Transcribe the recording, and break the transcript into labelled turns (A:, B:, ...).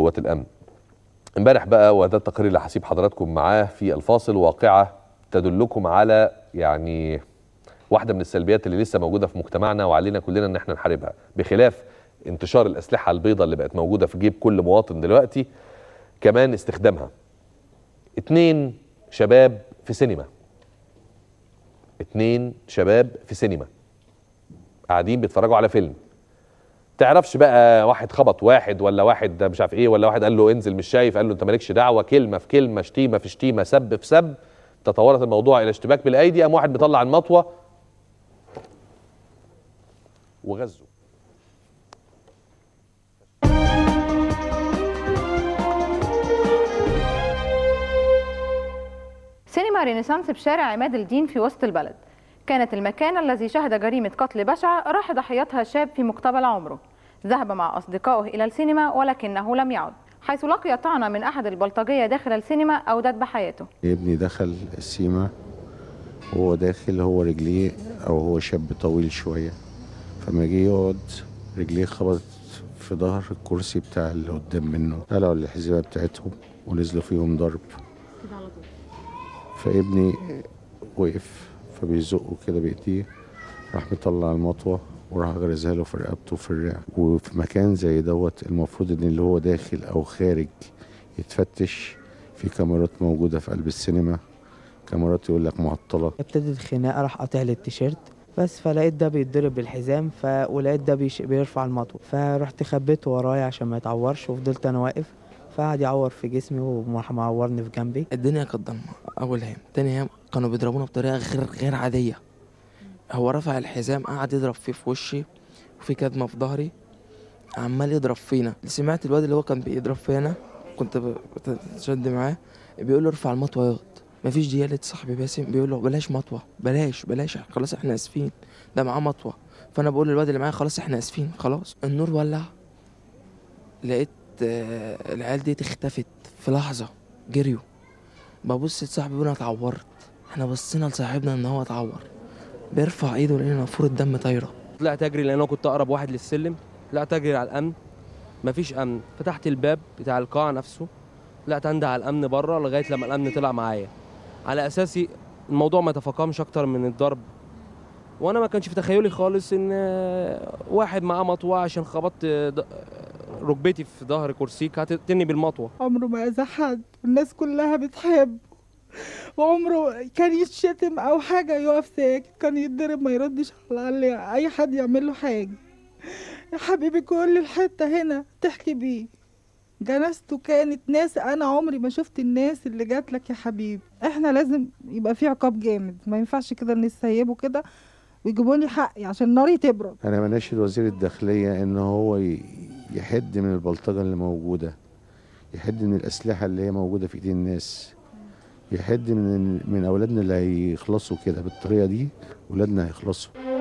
A: قوات الامن امبارح بقى وده التقرير اللي هسيب حضراتكم معاه في الفاصل واقعه تدلكم على يعني واحده من السلبيات اللي لسه موجوده في مجتمعنا وعلينا كلنا ان احنا نحاربها بخلاف انتشار الاسلحه البيضاء اللي بقت موجوده في جيب كل مواطن دلوقتي كمان استخدامها اتنين شباب في سينما اتنين شباب في سينما قاعدين بيتفرجوا على فيلم تعرفش بقى واحد خبط واحد ولا واحد مش عارف ايه ولا واحد قال له انزل مش شايف قال له انت مالكش دعوه كلمه في كلمه شتيمه في شتيمه سب في سب تطورت الموضوع الى اشتباك بالايدي قام واحد بيطلع المطوه وغزه
B: سينما رينيسانس بشارع عماد الدين في وسط البلد كانت المكان الذي شهد جريمة قتل بشعة راح ضحيتها شاب في مقتبل عمره ذهب مع أصدقائه إلى السينما ولكنه لم يعد حيث لقي طعنة من أحد البلطجية داخل السينما أودت بحياته
C: ابني دخل السيما وهو داخل هو رجليه او هو شاب طويل شويه فما جه يقعد رجليه خبطت في ظهر الكرسي بتاع اللي قدام منه قلعوا الحزمه بتاعتهم ونزلوا فيهم ضرب فابني وقف فبيزقه كده بايديه راح مطلع المطوه وراح غرزها له في رقبته وفي الرئه وفي مكان زي دوت المفروض ان اللي هو داخل او خارج يتفتش في كاميرات موجوده في قلب السينما كاميرات يقول لك معطله
D: ابتدت خناقه راح قاطع لي التيشيرت بس فلقيت ده بيتضرب بالحزام ف... ولقيت ده بيش... بيرفع المطوه فرحت خبيته ورايا عشان ما يتعورش وفضلت انا واقف فقعد يعور في جسمي وراح معورني في جنبي
E: الدنيا كانت ضلمه اول هام تاني هام كانوا بيضربونا بطريقه غير غير عاديه هو رفع الحزام قعد يضرب فيه في وشي وفي كدمه في ظهري عمال يضرب فينا سمعت الواد اللي هو كان بيضرب فينا كنت ب- بتشد معاه بيقول له ارفع المطوه ياض مفيش ديالة صاحبي باسم بيقول له بلاش مطوه بلاش بلاش خلاص احنا اسفين ده معاه مطوه فانا بقول للواد اللي معايا خلاص احنا اسفين خلاص النور ولع لقيت آه، العيال دي اختفت في لحظه جريوا ببص لصاحبي بيقول انا اتعورت احنا بصينا لصاحبنا ان هو اتعور بيرفع ايده لقينا نافوره دم طايره
F: طلعت اجري لان انا كنت اقرب واحد للسلم طلعت اجري على الامن مفيش امن فتحت الباب بتاع القاعه نفسه طلعت اندى على الامن بره لغايه لما الامن طلع معايا على اساسي الموضوع ما تفاقمش اكتر من الضرب وانا ما كانش في تخيلي خالص ان آه، واحد معاه مطوه عشان خبطت آه، ض- آه، ركبتي في ظهر كرسيك هتقتلني بالمطوه
G: عمره ما أذى حد الناس كلها بتحبه وعمره كان يتشتم أو حاجة يقف ساكت كان يتضرب ما يردش على اللي أي حد يعمل له حاجة يا حبيبي كل الحتة هنا تحكي بيه جنازته كانت ناس أنا عمري ما شفت الناس اللي جات لك يا حبيبي احنا لازم يبقى في عقاب جامد ما ينفعش كده نسيبه كده ويجيبوا لي حقي عشان ناري تبرد
C: انا بناشد وزير الداخليه ان هو ي- يحد من البلطجه اللي موجوده يحد من الاسلحه اللي هي موجوده في ايدين الناس يحد من من اولادنا اللي هيخلصوا كده بالطريقه دي اولادنا هيخلصوا